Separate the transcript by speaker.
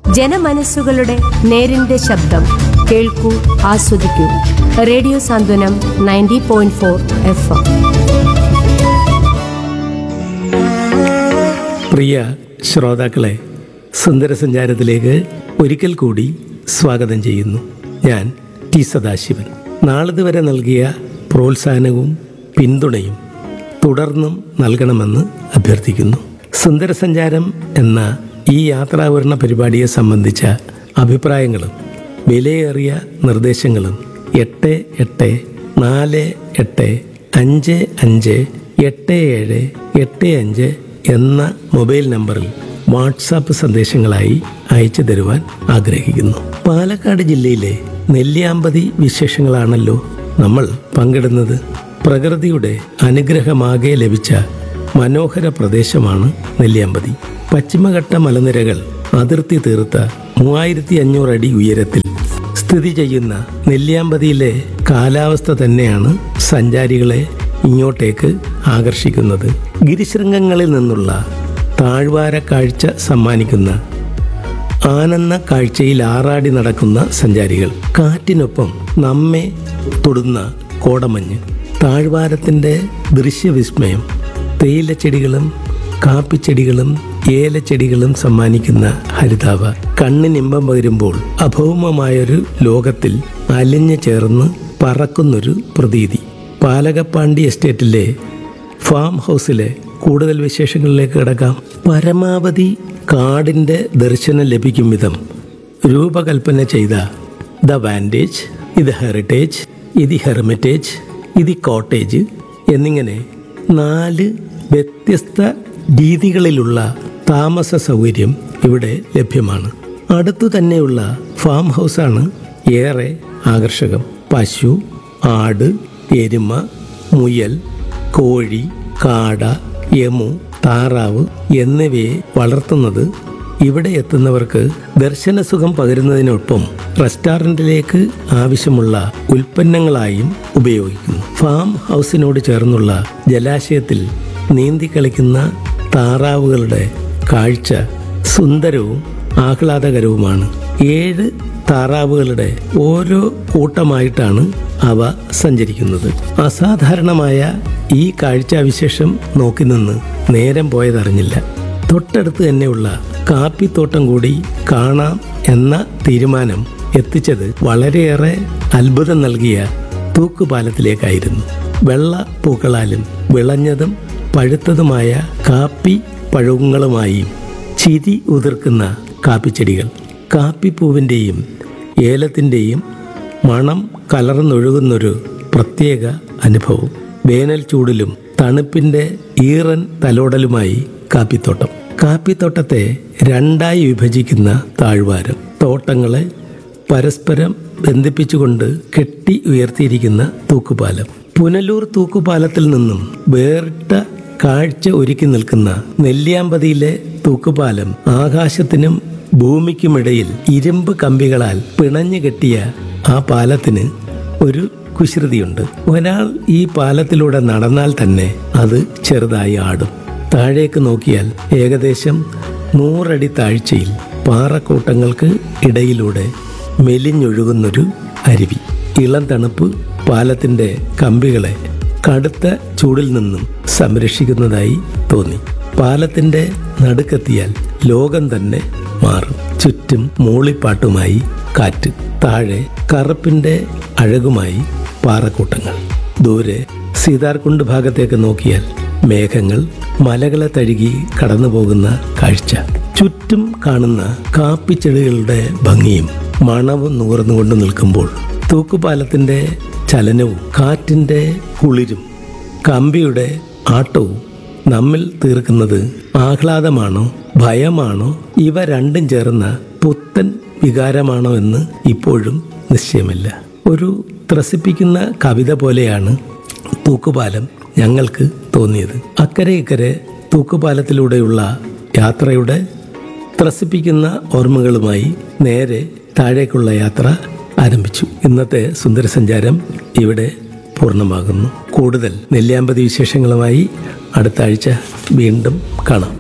Speaker 1: ജനമനസ്സുകളുടെ നേരിന്റെ ശബ്ദം കേൾക്കൂ ആസ്വദിക്കൂ radio Santhwanam ninety point four F M
Speaker 2: പ്രിയ ശ്രോതാക്കളെ സുന്ദരസഞ്ചാരത്തിലേക്ക് ഒരിക്കൽ കൂടി സ്വാഗതം ചെയ്യുന്നു ഞാൻ ടി സദാശിവൻ നാളിതുവരെ നൽകിയ പ്രോത്സാഹനവും പിന്തുണയും തുടർന്നും നൽകണമെന്ന് അഭ്യർത്ഥിക്കുന്നു സുന്ദരസഞ്ചാരം എന്ന ഈ യാത്രാവിവരണ പരിപാടിയെ സംബന്ധിച്ച അഭിപ്രായങ്ങളും വിലയേറിയ നിർദ്ദേശങ്ങളും എട്ട് എട്ട് നാല് എട്ട് അഞ്ച് അഞ്ച് എട്ട് ഏഴ് എട്ട് അഞ്ച് എന്ന മൊബൈൽ നമ്പറിൽ വാട്സാപ്പ് സന്ദേശങ്ങളായി അയച്ചു തരുവാൻ ആഗ്രഹിക്കുന്നു പാലക്കാട് ജില്ലയിലെ നെല്ലിയാമ്പതി വിശേഷങ്ങളാണല്ലോ നമ്മൾ പങ്കിടുന്നത് പ്രകൃതിയുടെ അനുഗ്രഹമാകെ ലഭിച്ച മനോഹര പ്രദേശമാണ് നെല്ലിയാമ്പതി പശ്ചിമഘട്ട മലനിരകൾ അതിർത്തി തീർത്ത മൂവായിരത്തി അഞ്ഞൂറ് അടി ഉയരത്തിൽ സ്ഥിതി ചെയ്യുന്ന നെല്ലിയാമ്പതിയിലെ കാലാവസ്ഥ തന്നെയാണ് സഞ്ചാരികളെ ഇങ്ങോട്ടേക്ക് ആകർഷിക്കുന്നത് ഗിരിശൃംഗങ്ങളിൽ നിന്നുള്ള താഴ്വാര കാഴ്ച സമ്മാനിക്കുന്ന ആനന്ദ കാഴ്ചയിൽ ആറാടി നടക്കുന്ന സഞ്ചാരികൾ കാറ്റിനൊപ്പം നമ്മെ തൊടുന്ന കോടമഞ്ഞ് താഴ്വാരത്തിൻ്റെ ദൃശ്യവിസ്മയം തേയിലച്ചെടികളും കാപ്പിച്ചെടികളും ഏലച്ചെടികളും സമ്മാനിക്കുന്ന ഹരിതാവ കണ്ണിനിമ്പം പകരുമ്പോൾ അഭൗമമായൊരു ലോകത്തിൽ അലിഞ്ഞു ചേർന്ന് പറക്കുന്നൊരു പ്രതീതി പാലകപ്പാണ്ടി എസ്റ്റേറ്റിലെ ഫാം ഹൗസിലെ കൂടുതൽ വിശേഷങ്ങളിലേക്ക് കിടക്കാം പരമാവധി കാടിൻ്റെ ദർശനം ലഭിക്കും വിധം രൂപകൽപ്പന ചെയ്ത ദ വാൻറ്റേജ് ഇത് ഹെറിറ്റേജ് ഇത് ഹെർമിറ്റേജ് ഇത് കോട്ടേജ് എന്നിങ്ങനെ നാല് വ്യത്യസ്ത രീതികളിലുള്ള താമസ സൗകര്യം ഇവിടെ ലഭ്യമാണ് അടുത്തു തന്നെയുള്ള ഫാം ഹൗസാണ് ഏറെ ആകർഷകം പശു ആട് എരുമ മുയൽ കോഴി കാട യമു താറാവ് എന്നിവയെ വളർത്തുന്നത് ഇവിടെ എത്തുന്നവർക്ക് ദർശനസുഖം പകരുന്നതിനൊപ്പം റെസ്റ്റോറൻറ്റിലേക്ക് ആവശ്യമുള്ള ഉൽപ്പന്നങ്ങളായും ഉപയോഗിക്കുന്നു ഫാം ഹൗസിനോട് ചേർന്നുള്ള ജലാശയത്തിൽ നീന്തിക്കളിക്കുന്ന താറാവുകളുടെ കാഴ്ച സുന്ദരവും ആഹ്ലാദകരവുമാണ് ഏഴ് താറാവുകളുടെ ഓരോ കൂട്ടമായിട്ടാണ് അവ സഞ്ചരിക്കുന്നത് അസാധാരണമായ ഈ കാഴ്ചാവിശേഷം നോക്കി നിന്ന് നേരം പോയതറിഞ്ഞില്ല തൊട്ടടുത്ത് തന്നെയുള്ള കാപ്പിത്തോട്ടം കൂടി കാണാം എന്ന തീരുമാനം എത്തിച്ചത് വളരെയേറെ അത്ഭുതം നൽകിയ തൂക്കുപാലത്തിലേക്കായിരുന്നു വെള്ള പൂക്കളാലും വിളഞ്ഞതും പഴുത്തതുമായ കാപ്പി പഴങ്ങളുമായും ചിരി ഉതിർക്കുന്ന കാപ്പിച്ചെടികൾ കാപ്പിപ്പൂവിൻ്റെയും ഏലത്തിൻ്റെയും മണം കലർന്നൊഴുകുന്നൊരു പ്രത്യേക അനുഭവം വേനൽ ചൂടിലും തണുപ്പിൻ്റെ ഈറൻ തലോടലുമായി കാപ്പിത്തോട്ടം കാപ്പിത്തോട്ടത്തെ രണ്ടായി വിഭജിക്കുന്ന താഴ്വാരം തോട്ടങ്ങളെ പരസ്പരം ബന്ധിപ്പിച്ചുകൊണ്ട് കെട്ടി ഉയർത്തിയിരിക്കുന്ന തൂക്കുപാലം പുനലൂർ തൂക്കുപാലത്തിൽ നിന്നും വേറിട്ട കാഴ്ച ഒരുക്കി നിൽക്കുന്ന നെല്ലിയാമ്പതിയിലെ തൂക്കുപാലം ആകാശത്തിനും ഭൂമിക്കുമിടയിൽ ഇരുമ്പ് കമ്പികളാൽ പിണഞ്ഞു കെട്ടിയ ആ പാലത്തിന് ഒരു കുശൃതിയുണ്ട് ഒരാൾ ഈ പാലത്തിലൂടെ നടന്നാൽ തന്നെ അത് ചെറുതായി ആടും താഴേക്ക് നോക്കിയാൽ ഏകദേശം നൂറടി താഴ്ചയിൽ പാറക്കൂട്ടങ്ങൾക്ക് ഇടയിലൂടെ മെലിഞ്ഞൊഴുകുന്നൊരു അരുവി ഇളം തണുപ്പ് പാലത്തിന്റെ കമ്പികളെ കടുത്ത ചൂടിൽ നിന്നും സംരക്ഷിക്കുന്നതായി തോന്നി പാലത്തിന്റെ നടുക്കെത്തിയാൽ ലോകം തന്നെ മാറും ചുറ്റും മൂളിപ്പാട്ടുമായി കാറ്റ് താഴെ കറുപ്പിന്റെ അഴകുമായി പാറക്കൂട്ടങ്ങൾ ദൂരെ സീതാർകുണ്ട് ഭാഗത്തേക്ക് നോക്കിയാൽ മേഘങ്ങൾ മലകളെ തഴുകി കടന്നു പോകുന്ന കാഴ്ച ചുറ്റും കാണുന്ന കാപ്പിച്ചെടികളുടെ ഭംഗിയും മണവും നുകർന്നുകൊണ്ട് നിൽക്കുമ്പോൾ തൂക്കുപാലത്തിന്റെ ചലനവും കാറ്റിന്റെ കുളിരും കമ്പിയുടെ ആട്ടവും നമ്മിൽ തീർക്കുന്നത് ആഹ്ലാദമാണോ ഭയമാണോ ഇവ രണ്ടും ചേർന്ന പുത്തൻ വികാരമാണോ എന്ന് ഇപ്പോഴും നിശ്ചയമില്ല ഒരു ത്രസിപ്പിക്കുന്ന കവിത പോലെയാണ് തൂക്കുപാലം ഞങ്ങൾക്ക് തോന്നിയത് അക്കരെ ഇക്കരെ തൂക്കുപാലത്തിലൂടെയുള്ള യാത്രയുടെ ത്രസിപ്പിക്കുന്ന ഓർമ്മകളുമായി നേരെ താഴേക്കുള്ള യാത്ര ആരംഭിച്ചു ഇന്നത്തെ സുന്ദരസഞ്ചാരം ഇവിടെ പൂർണ്ണമാകുന്നു കൂടുതൽ നെല്ലിയാമ്പതി വിശേഷങ്ങളുമായി അടുത്ത ആഴ്ച വീണ്ടും കാണാം